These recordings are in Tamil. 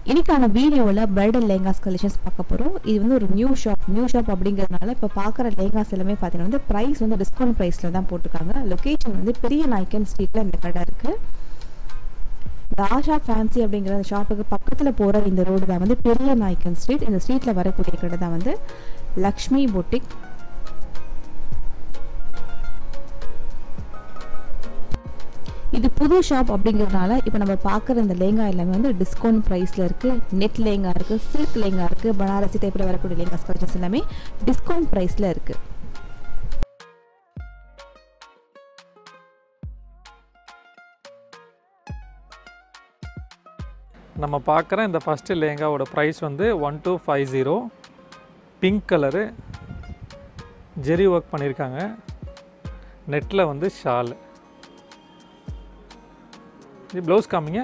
இன்னைக்கான வீடியோவில் பிரைடல் லேங்காஸ் கலெக்ஷன்ஸ் பார்க்க போகிறோம் இது வந்து ஒரு நியூ ஷாப் நியூ ஷாப் அப்படிங்கிறதுனால இப்போ பார்க்குற லேங்காஸ் எல்லாமே பார்த்தீங்கன்னா வந்து ப்ரைஸ் வந்து டிஸ்கவுண்ட் ப்ரைஸில் தான் போட்டிருக்காங்க லொக்கேஷன் வந்து பெரிய நாய்க்கன் ஸ்ட்ரீட்டில் இந்த கடை இருக்குது இந்த ஆஷா ஃபேன்சி அப்படிங்கிற அந்த ஷாப்புக்கு பக்கத்தில் போகிற இந்த ரோடு தான் வந்து பெரிய நாய்க்கன் ஸ்ட்ரீட் இந்த ஸ்ட்ரீட்டில் வரக்கூடிய கடை தான் வந்து லக்ஷ்மி பொட்டிக் இது புது ஷாப் அப்படிங்கிறதுனால இப்போ நம்ம பார்க்குற இந்த லேங்கா எல்லாமே வந்து டிஸ்கவுண்ட் ப்ரைஸில் இருக்குது நெட் லேங்கா இருக்குது சில்க் லேங்கா இருக்குது பனாரசி டைப்பில் வரக்கூடிய லேங்காஸ் கலெக்ஷன்ஸ் எல்லாமே டிஸ்கவுண்ட் ப்ரைஸில் இருக்குது நம்ம பார்க்குற இந்த ஃபஸ்ட்டு லேங்காவோட ப்ரைஸ் வந்து one two five zero pink colour zari work பண்ணியிருக்காங்க நெட்டில் வந்து ஷால் இது ப்ளவுஸ் காமிங்க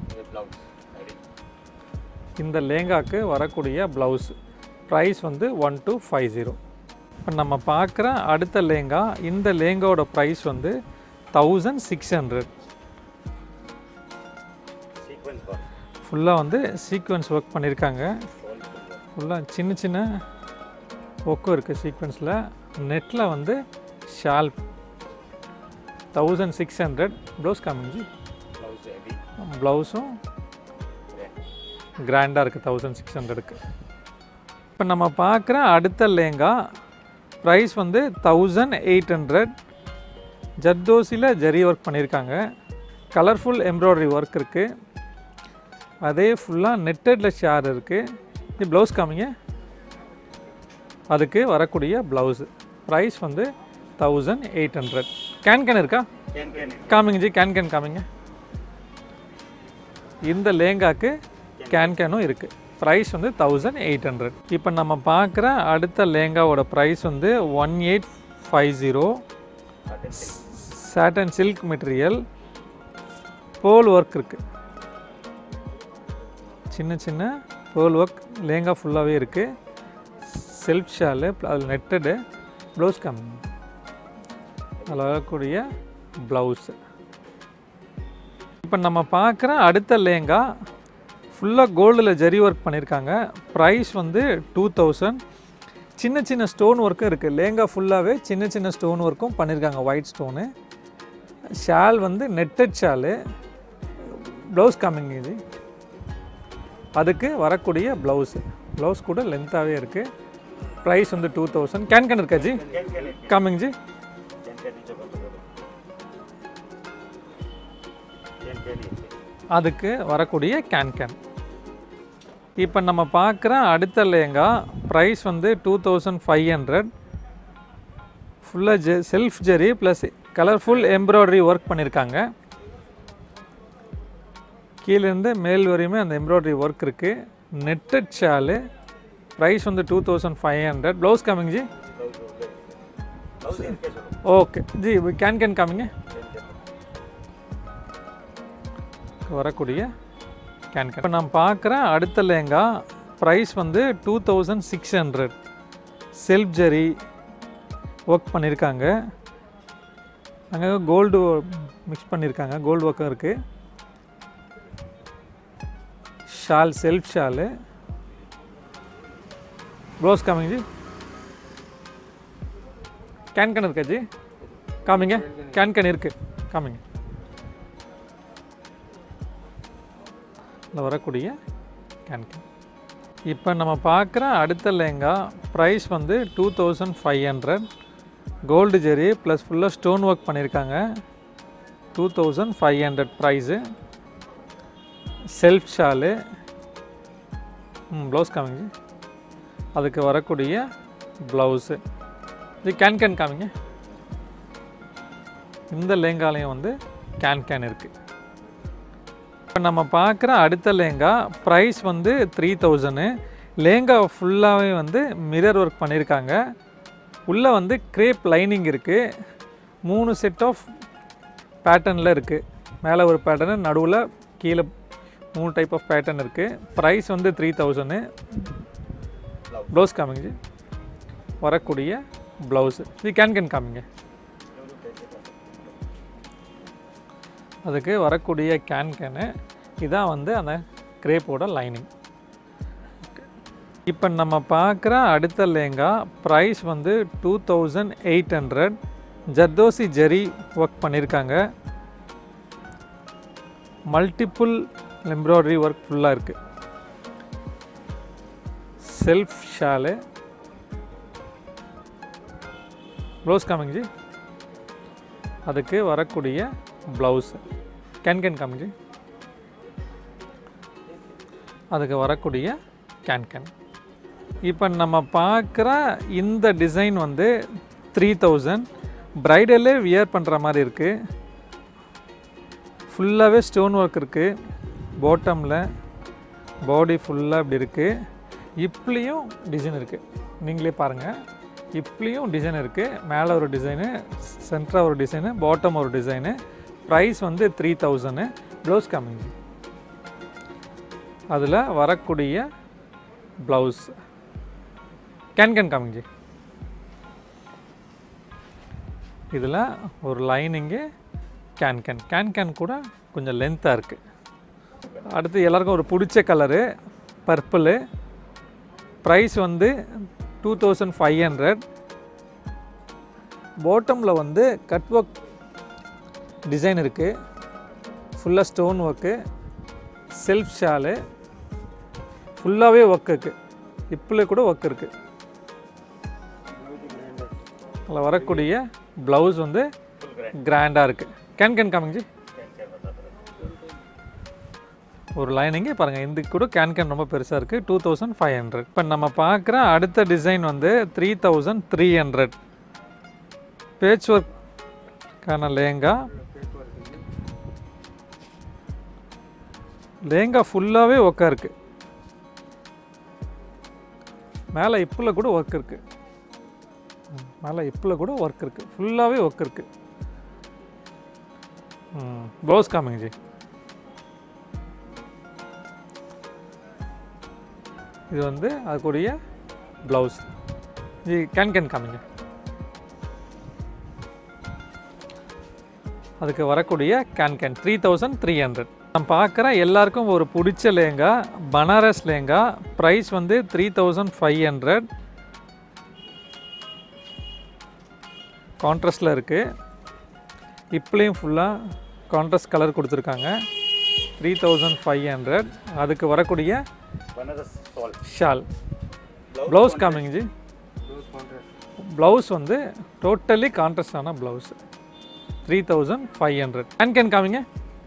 இந்த லேங்காக்கு வரக்கூடிய ப்ளவுஸ் ப்ரைஸ் வந்து ஒன் டூ ஃபைவ் ஜீரோ இப்போ நம்ம பார்க்குற அடுத்த லேங்கா இந்த லேங்காவோட ப்ரைஸ் வந்து தௌசண்ட் சிக்ஸ் ஹண்ட்ரட் ஃபுல்லாக வந்து சீக்வன்ஸ் ஒர்க் பண்ணியிருக்காங்க ஃபுல்லாக சின்ன சின்ன ஒர்க்கும் இருக்குது சீக்வன்ஸில் நெட்டில் வந்து shawl thousand six hundred blouse காமிஞ்சி ப்ளவுஸும் கிராண்டாக இருக்குது தௌசண்ட் சிக்ஸ் ஹண்ட்ரடுக்கு இப்போ நம்ம பார்க்குற அடுத்த லேங்கா ப்ரைஸ் வந்து தௌசண்ட் எயிட் ஹண்ட்ரட் ஜர்தோசியில் ஜரி ஒர்க் பண்ணியிருக்காங்க கலர்ஃபுல் எம்ப்ராய்டரி ஒர்க் இருக்குது அதே ஃபுல்லாக நெட்டடில் ஷேர் இருக்குது இது ப்ளவுஸ் காமிங்க அதுக்கு வரக்கூடிய ப்ளவுஸு ப்ரைஸ் வந்து thousand eight hundred can can இருக்கா காமிங்க ஜி கேன் கேன் காமிங்க இந்த லேங்காக்கு கேன் கேனும் இருக்குது ப்ரைஸ் வந்து தௌசண்ட் எயிட் ஹண்ட்ரட் இப்போ நம்ம பார்க்குற அடுத்த லேங்காவோட ப்ரைஸ் வந்து one eight five zero satin silk material போல் ஒர்க் இருக்குது சின்ன சின்ன பேர்ல் ஒர்க் லேங்கா ஃபுல்லாகவே இருக்குது செல்ஃப் ஷாலு அதில் நெட்டடு ப்ளவுஸ் கம்மி அதில் வரக்கூடிய ப்ளவுஸு இப்போ நம்ம பார்க்குற அடுத்த லேங்கா ஃபுல்லாக கோல்டில் ஜரி ஒர்க் பண்ணியிருக்காங்க ப்ரைஸ் வந்து டூ தௌசண்ட் சின்ன சின்ன ஸ்டோன் ஒர்க்கும் இருக்குது லேங்கா ஃபுல்லாகவே சின்ன சின்ன ஸ்டோன் ஒர்க்கும் பண்ணியிருக்காங்க ஒயிட் ஸ்டோனு ஷால் வந்து நெட்டட் ஷாலு ப்ளவுஸ் காமிங்க இது அதுக்கு வரக்கூடிய ப்ளவுஸு ப்ளவுஸ் கூட லென்த்தாகவே இருக்குது ப்ரைஸ் வந்து டூ தௌசண்ட் கேன் கேன் இருக்கா ஜி காமிங் ஜி அதுக்கு வரக்கூடிய கேன் கேன் இப்போ நம்ம பார்க்குற அடுத்த லேங்கா ப்ரைஸ் வந்து டூ தௌசண்ட் ஃபைவ் ஹண்ட்ரட் ஃபுல்லாக ஜெ self zari plus colourful embroidery work பண்ணியிருக்காங்க கீழேருந்து மேல் வரையுமே அந்த எம்ப்ராய்டரி ஒர்க் இருக்குது நெட்டட் ஷாலு ப்ரைஸ் வந்து two thousand five hundred blouse காமிங் ji okay ji can can காமிங்க வரக்கூடிய கேன் கேன் இப்போ நான் பார்க்குற அடுத்த லேங்கா ப்ரைஸ் வந்து two thousand six hundred self zari work பண்ணியிருக்காங்க அங்கே கோல்டு மிக்ஸ் பண்ணியிருக்காங்க கோல்டு ஒர்க்கும் இருக்குது ஷால் செல்ஃப் ஷாலு ப்ளவுஸ் காமிங்க ஜி கேன் கேன் இருக்கா ஜி காமிங்க கேன் கேன் இருக்கு காமிங்க இதில் வரக்கூடிய கேன் கேன் இப்போ நம்ம பார்க்குற அடுத்த லேங்கா ப்ரைஸ் வந்து two thousand five hundred gold zari plus ஃபுல்லாக ஸ்டோன் ஒர்க் பண்ணியிருக்காங்க two thousand five hundred price self shawl ம் ப்ளவுஸ் காமிங்க அதுக்கு வரக்கூடிய ப்ளவுஸு இது கேன் கேன் காமிங்க இந்த லேங்காலையும் வந்து கேன் கேன் இருக்குது இப்போ நம்ம பார்க்குற அடுத்த லேங்கா ப்ரைஸ் வந்து த்ரீ தௌசண்ட் லேங்கா ஃபுல்லாகவே வந்து மிரர் ஒர்க் பண்ணியிருக்காங்க உள்ளே வந்து க்ரேப் லைனிங் இருக்குது மூணு செட் ஆஃப் பேட்டர்னில் இருக்குது மேலே ஒரு பேட்டர்னு நடுவில் கீழே மூணு டைப் ஆஃப் பேட்டர்ன் இருக்குது ப்ரைஸ் வந்து த்ரீ தௌசண்ட் ப்ளவுஸ் காமிங்க வரக்கூடிய ப்ளவுஸு இது கேன் கேன் காமிங்க அதுக்கு வரக்கூடிய கேன் கேனு இதான் வந்து அந்த கிரேப்போட லைனிங் இப்போ நம்ம பார்க்குற அடுத்த லேங்கா ப்ரைஸ் வந்து two thousand eight hundred zardozi zari work பண்ணியிருக்காங்க மல்டிப்புள் எம்ப்ராய்டரி ஒர்க் ஃபுல்லாக இருக்குது செல்ஃப் ஷாலு ப்ளவுஸ் காமிங்ஜி அதுக்கு வரக்கூடிய ப்ளவுஸ் கேன் கேன் காமிங்ஜி அதுக்கு வரக்கூடிய கேன் கேன் இப்போ நம்ம பார்க்குற இந்த டிசைன் வந்து த்ரீ தௌசண்ட் ப்ரைடலே வியர் பண்ணுற மாதிரி இருக்குது ஃபுல்லாகவே ஸ்டோன் ஒர்க் இருக்குது பாட்டமில் பாடி ஃபுல்லாக இப்படி இருக்குது இப்லேயும் டிசைன் இருக்குது நீங்களே பாருங்கள் இப்லேயும் டிசைன் இருக்குது மேலே ஒரு டிசைனு சென்டராக ஒரு டிசைனு பாட்டம் ஒரு டிசைனு ப்ரைஸ் வந்து த்ரீ தௌசண்ட் ப்ளவுஸ் கம்மிங் அதில் வரக்கூடிய ப்ளவுஸ் கேன் கேன் காமிஞ்சி இதில் ஒரு lining can can can cancan கூட கொஞ்சம் லென்த்தாக இருக்குது அடுத்து எல்லாருக்கும் ஒரு பிடிச்ச கலரு பர்பிளு ப்ரைஸ் வந்து டூ தௌசண்ட் ஃபைவ் ஹண்ட்ரட் பாட்டமில் வந்து கட் ஒர்க் டிசைன் இருக்குது ஃபுல்லாக ஸ்டோன் ஒர்க்கு செல்ஃப் ஷாலு ஃபுல்லாகவே ஒர்க் இருக்குது இப்பில் கூட ஒர்க் இருக்குது அதில் வரக்கூடிய ப்ளவுஸ் வந்து கிராண்டாக இருக்குது கேன் கேன் காமிங்ஜி ஒரு லைனிங்கு பாருங்கள் இந்த கூட கேன் கேன் ரொம்ப பெருசாக இருக்குது டூ தௌசண்ட் ஃபைவ் ஹண்ட்ரட் இப்போ நம்ம பார்க்குற அடுத்த டிசைன் வந்து three thousand three hundred patch ஒர்க்கான லேங்கா லேங்கா ஃபுல்லாகவே ஒர்க்காக இருக்குது மேலே இப்பில் கூட ஒர்க் இருக்குது மேலே இப்பில் கூட ஒர்க் இருக்குது ஃபுல்லாகவே ஒர்க் இருக்குது ப்ளவுஸ் காமிங்க ஜி இது வந்து அதுக்குரிய ப்ளவுஸ் ஜி கேன் கேன் காமிங்க அதுக்கு வரக்கூடிய can can three thousand three hundred நான் பார்க்குற எல்லாருக்கும் ஒரு பிடிச்ச லேங்கா பனாரஸ் லேங்கா ப்ரைஸ் வந்து த்ரீ தௌசண்ட் ஃபைவ் ஹண்ட்ரட் கான்ட்ராஸ்டில் இருக்குது இப்பலேயும் ஃபுல்லாக கான்ட்ராஸ்ட் கலர் கொடுத்துருக்காங்க த்ரீ தௌசண்ட் ஃபைவ் ஹண்ட்ரட் அதுக்கு வரக்கூடிய बनारस सॉल्ट ஷால் ப்ளவுஸ் காமிங்க ஜி ப்ளவுஸ் வந்து டோட்டலி கான்ட்ராஸ்டான blouse three thousand five hundred can can காமிங்க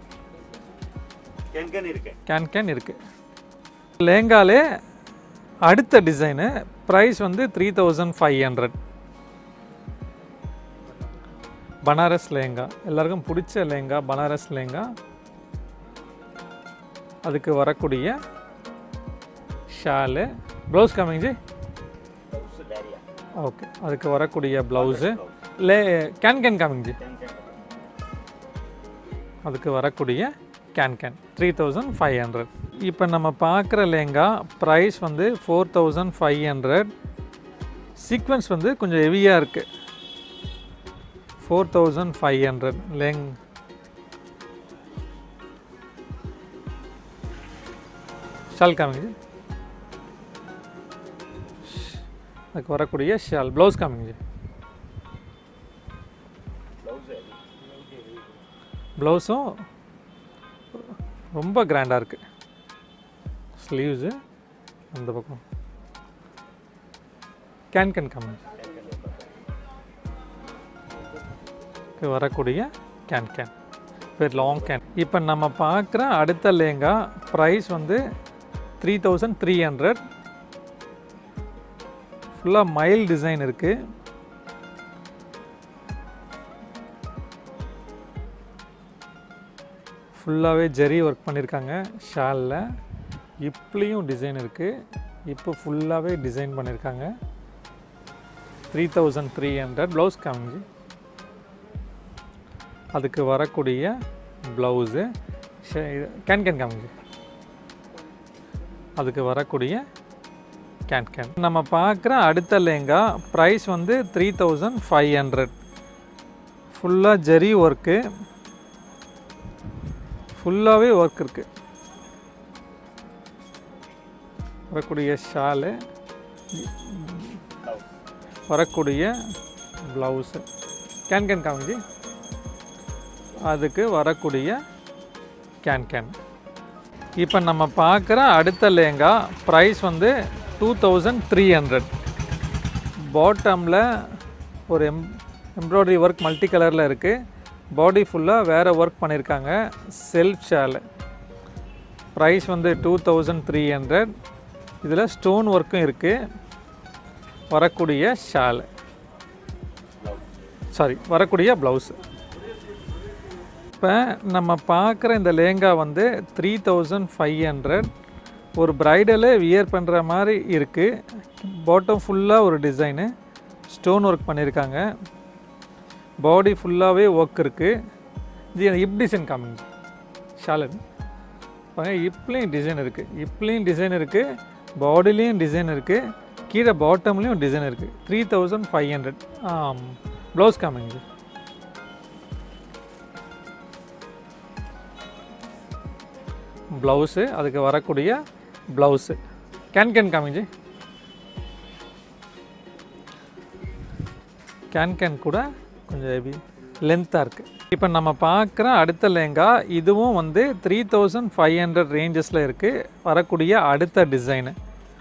कैन कैन इरके கேன் கேன் இருக்குது லேங்காலே அடுத்த டிசைனு ப்ரைஸ் வந்து three thousand five hundred Banaras lehenga எல்லாருக்கும் பிடிச்ச லேங்கா பனாரஸ் லேங்கா அதுக்கு வரக்கூடிய ஷாலு ப்ளவுஸ் காமிங்க ஜி ब्लाउज डायरिया ஓகே அதுக்கு வரக்கூடிய ப்ளவுஸு லே கேன் கேன் காமிங்க ஜி कैन कैन அதுக்கு வரக்கூடிய can can three thousand five hundred இப்போ நம்ம பார்க்குற லேங்கா ப்ரைஸ் வந்து four thousand five hundred sequins வந்து கொஞ்சம் ஹெவியாக இருக்குது ஃபோர் தௌசண்ட் ஃபைவ் ஹண்ட்ரட் லேங் ஷால் காமிங்க அதுக்கு வரக்கூடிய ஷால் ப்ளவுஸ் காமிங்க ब्लाउज है ப்ளவுஸும் ரொம்ப கிராண்டாக இருக்குது ஸ்லீவ்ஸு அந்த பக்கம் கேன் கேன் கம்மி வரக்கூடிய கேன் கேன் பேர் லாங் கேன் இப்போ நம்ம பார்க்குற அடுத்த லேங்கா ப்ரைஸ் வந்து த்ரீ தௌசண்ட் த்ரீ ஹண்ட்ரட் ஃபுல்லாக மைல் டிசைன் இருக்குது ஃபுல்லாகவே ஜெரி ஒர்க் பண்ணியிருக்காங்க ஷாலில் இப்பலேயும் டிசைன் இருக்குது இப்போ ஃபுல்லாகவே டிசைன் பண்ணியிருக்காங்க three thousand three hundred blouse காமிஞ்சி அதுக்கு வரக்கூடிய ப்ளவுஸு கேன் கேன் காமிஞ்சி அதுக்கு வரக்கூடிய கேன் கேன் நம்ம பார்க்குற அடுத்த லேங்கா ப்ரைஸ் வந்து த்ரீ தௌசண்ட் ஃபைவ் ஹண்ட்ரட் ஃபுல்லாக ஜெரி ஒர்க்கு ஃபுல்லாகவே ஒர்க் இருக்குது வரக்கூடிய ஷாலு வரக்கூடிய ப்ளவுஸு கேன் கேன் காமிஞ்சி அதுக்கு வரக்கூடிய கேன் கேன் இப்போ நம்ம பார்க்குற அடுத்த லேங்கா ப்ரைஸ் வந்து டூ தௌசண்ட் த்ரீ ஹண்ட்ரட் பாட்டமில் ஒரு எம் எம்ப்ராய்டரி ஒர்க் மல்டி கலரில் இருக்குது பாடி ஃபுல்லாக வேறு ஒர்க் பண்ணியிருக்காங்க செல்ஃப் ஷாலு ப்ரைஸ் வந்து டூ தௌசண்ட் த்ரீ ஹண்ட்ரட் இதில் ஸ்டோன் ஒர்க்கும் இருக்குது வரக்கூடிய ஷாலு சாரி வரக்கூடிய ப்ளவுஸு இப்போ நம்ம பார்க்குற இந்த லேங்கா வந்து த்ரீ தௌசண்ட் ஃபைவ் ஹண்ட்ரட் ஒரு ப்ரைடலு வியர் பண்ணுற மாதிரி இருக்குது பாட்டம் ஃபுல்லாக ஒரு டிசைனு ஸ்டோன் ஒர்க் பண்ணியிருக்காங்க பாடி ஃபுல்லாகவே ஒர்க் இருக்குது இது இப் டிசைன் காமிங்க ஷாலன் பாருங்க இப்லேயும் டிசைன் இருக்குது இப்லேயும் டிசைன் இருக்குது பாடிலையும் டிசைன் இருக்குது கீழே பாட்டம்லேயும் டிசைன் இருக்குது three thousand five hundred blouse காமிங்க ப்ளவுஸு அதுக்கு வரக்கூடிய ப்ளவுஸு கேன் கேன் காமிஞ்சி கேன் கேன் கூட கொஞ்சம் ஹெவி லென்த்தாக இருக்குது இப்போ நம்ம பார்க்குற அடுத்த லேங்கா இதுவும் வந்து த்ரீ தௌசண்ட் ஃபைவ் ஹண்ட்ரட் ரேஞ்சஸில் இருக்குது வரக்கூடிய அடுத்த டிசைனு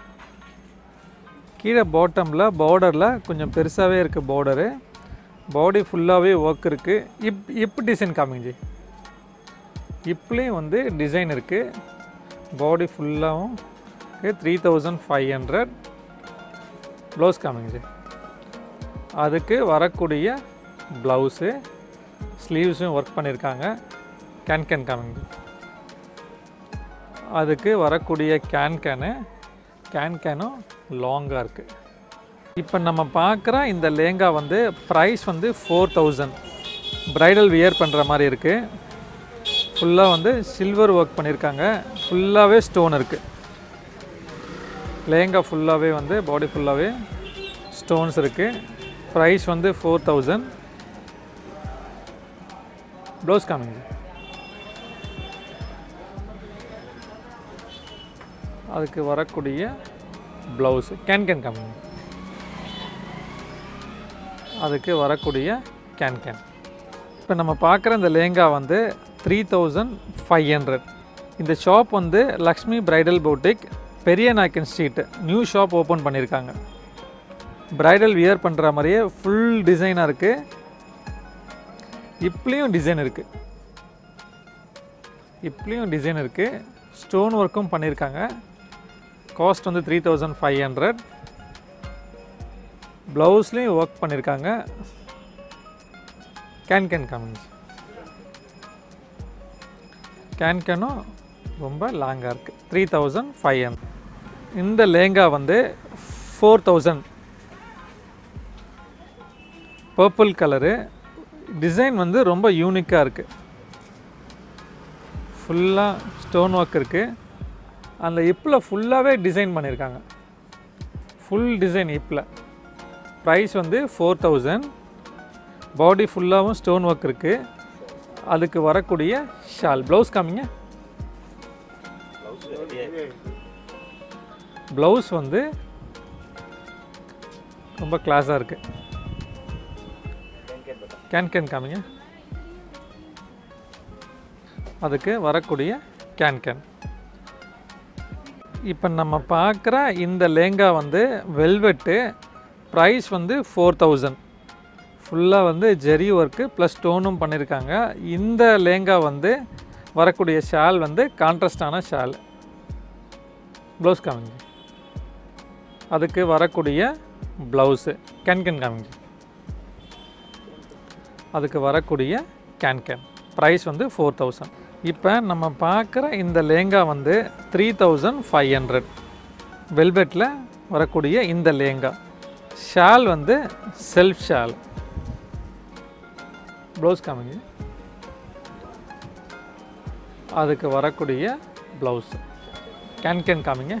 கீழே பாட்டமில் பார்டரில் கொஞ்சம் பெருசாகவே இருக்குது பார்டரு பாடி ஃபுல்லாகவே ஒர்க் இருக்குது இப் இப் டிசைன் காமிஞ்சி இப்பலேயும் வந்து டிசைன் இருக்குது பாடி ஃபுல்லாகவும் three thousand five hundred blouse காமிங்க அதுக்கு வரக்கூடிய ப்ளவுஸு ஸ்லீவ்ஸும் ஒர்க் பண்ணியிருக்காங்க கேன் கேன் காமிங்க அதுக்கு வரக்கூடிய கேன் கேனு கேன் கேனும் லாங்காக இருக்குது இப்போ நம்ம பார்க்குற இந்த லேங்கா வந்து ப்ரைஸ் வந்து ஃபோர் தௌசண்ட் ப்ரைடல் வியர் பண்ணுற மாதிரி இருக்குது ஃபுல்லாக வந்து சில்வர் ஒர்க் பண்ணியிருக்காங்க ஃபுல்லாகவே ஸ்டோன் இருக்குது லேங்கா ஃபுல்லாகவே வந்து பாடி ஃபுல்லாகவே ஸ்டோன்ஸ் இருக்குது ப்ரைஸ் வந்து ஃபோர் தௌசண்ட் ப்ளவுஸ் காமிங்க அதுக்கு வரக்கூடிய ப்ளவுஸு கேன் கேன் காமிங்க அதுக்கு வரக்கூடிய கேன் கேன் இப்போ நம்ம பார்க்குற இந்த லேங்கா வந்து த்ரீ தௌசண்ட் ஃபைவ் ஹண்ட்ரட் இந்த ஷாப் வந்து Lakshmi bridal boutique Periya Naicken street new shop open பண்ணியிருக்காங்க பிரைடல் வியர் பண்ணுற மாதிரியே ஃபுல் டிசைனாக இருக்குது இப்பலேயும் டிசைன் இருக்குது இப்பலேயும் டிசைன் இருக்குது ஸ்டோன் ஒர்க்கும் பண்ணியிருக்காங்க காஸ்ட் வந்து த்ரீ தௌசண்ட் ஃபைவ் ஹண்ட்ரட் ப்ளவுஸ்லேயும் ஒர்க் பண்ணியிருக்காங்க கேன் கேன் காமிங்க கேன் கேனும் ரொம்ப லாங்காக இருக்குது த்ரீ தௌசண்ட் ஃபைவ் ஹண்ட்ரட் இந்த லேங்கா வந்து four thousand purple colour design வந்து ரொம்ப யூனிக்காக இருக்குது ஃபுல்லாக ஸ்டோன் ஒர்க் இருக்குது அந்த இப்பில் ஃபுல்லாகவே டிசைன் பண்ணியிருக்காங்க ஃபுல் டிசைன் இப்பில் ப்ரைஸ் வந்து ஃபோர் தௌசண்ட் பாடி ஃபுல்லாகவும் ஸ்டோன் ஒர்க் இருக்குது அதுக்கு வரக்கூடிய ஷால் ப்ளவுஸ் காமிங்க ப்ளவுஸ் வந்து ரொம்ப கிளாஸாக இருக்குது கேன் கேன் காமிங்க அதுக்கு வரக்கூடிய கேன் கேன் இப்போ நம்ம பார்க்குற இந்த லேங்கா வந்து வெல்வெட்டு ப்ரைஸ் வந்து ஃபோர் தௌசண்ட் ஃபுல்லாக வந்து ஜெரி ஒர்க்கு ப்ளஸ் ஸ்டோனும் பண்ணியிருக்காங்க இந்த லேங்கா வந்து வரக்கூடிய ஷால் வந்து கான்ட்ராஸ்டான ஷால் ப்ளவுஸ் காமிங்க அதுக்கு வரக்கூடிய ப்ளவுஸு கேன் கேன் காமிங்க அதுக்கு வரக்கூடிய கேன் கேன் ப்ரைஸ் வந்து ஃபோர் தௌசண்ட் இப்போ நம்ம பார்க்குற இந்த லேங்கா வந்து த்ரீ தௌசண்ட் ஃபைவ் ஹண்ட்ரட் வெல்வெட்டில் வரக்கூடிய இந்த லேங்கா ஷால் வந்து செல்ஃப் ஷால் ப்ளவுஸ் காமிங்க அதுக்கு வரக்கூடிய ப்ளவுஸ் கேன் கேன் காமிங்க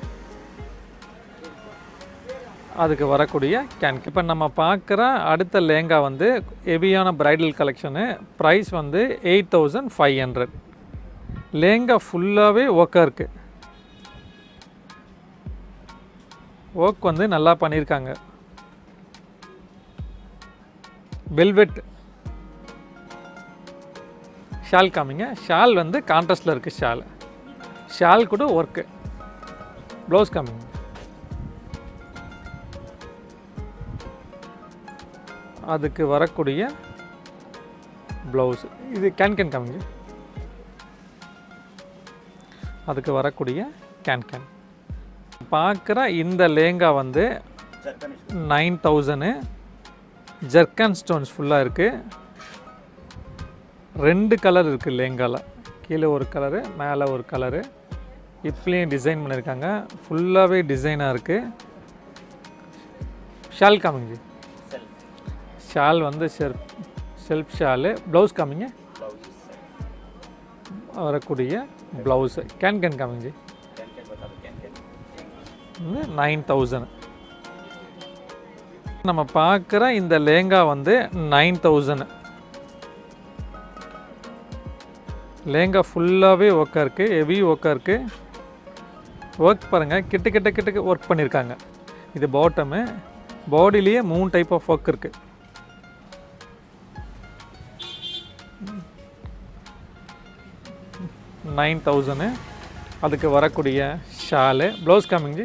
அதுக்கு வரக்கூடிய கேன் இப்போ நம்ம பார்க்குற அடுத்த லேங்கா வந்து ஹெவியான பிரைடல் கலெக்ஷனு ப்ரைஸ் வந்து eight thousand five hundred lehenga ஃபுல்லாகவே ஒர்க்காக இருக்குது ஒர்க் வந்து நல்லா பண்ணியிருக்காங்க வெல்வெட் ஷால் காமிங்க ஷால் வந்து கான்ட்ராஸ்டில் இருக்குது ஷால் ஷால் கூட ஒர்க்கு ப்ளவுஸ் காமிங்க அதுக்கு வரக்கூடிய ப்ளவுஸ் இது கேன் கேன் காமிங்க அதுக்கு வரக்கூடிய கேன் கேன் பார்க்குற இந்த லேங்கா வந்து ஜர்கனிஷ் நைன் தௌசண்ட் ஜர்க்கன் ஸ்டோன்ஸ் ஃபுல்லாக இருக்குது ரெண்டு கலர் இருக்குது லேங்காவில் கீழே ஒரு கலரு மேலே ஒரு கலரு இப்படியும் டிசைன் பண்ணியிருக்காங்க ஃபுல்லாகவே டிசைனாக இருக்குது ஷால் காமிங்க செல்ஃப் ஷால் வந்து செல்ஃப் செல்ஃப் ஷாலு ப்ளவுஸ் காமிங்க ब्लाउज सेल्फ வரக்கூடிய ப்ளவுஸு கேன் கேன் காமிங்க कैन कैन बता दो कैन कैन வந்து நைன் தௌசண்ட் நம்ம பார்க்குற இந்த லேங்கா வந்து நைன் தௌசண்ட் லேங்கா ஃபுல்லாகவே ஒர்க்காக இருக்குது ஹெவி ஒர்க்காக இருக்குது ஒர்க் பாருங்கள் கிட்ட கிட்ட கிட்ட ஒர்க் பண்ணியிருக்காங்க இது பாட்டமு பாடியிலேயே மூணு டைப் ஆஃப் ஒர்க் இருக்குது நைன் தௌசண்ட் அதுக்கு வரக்கூடிய ஷாலு ப்ளவுஸ் காமிங்க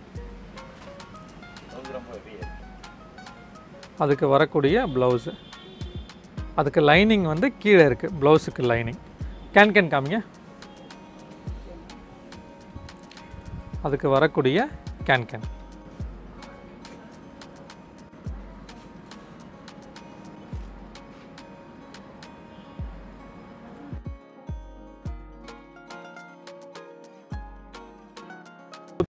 ब्लाउज ரொம்ப हेवी है அதுக்கு வரக்கூடிய ப்ளவுஸு அதுக்கு லைனிங் வந்து கீழே இருக்குது ப்ளவுஸுக்கு லைனிங் கேன் கேன் காமிங்க அதுக்கு வரக்கூடிய கேன் கேன்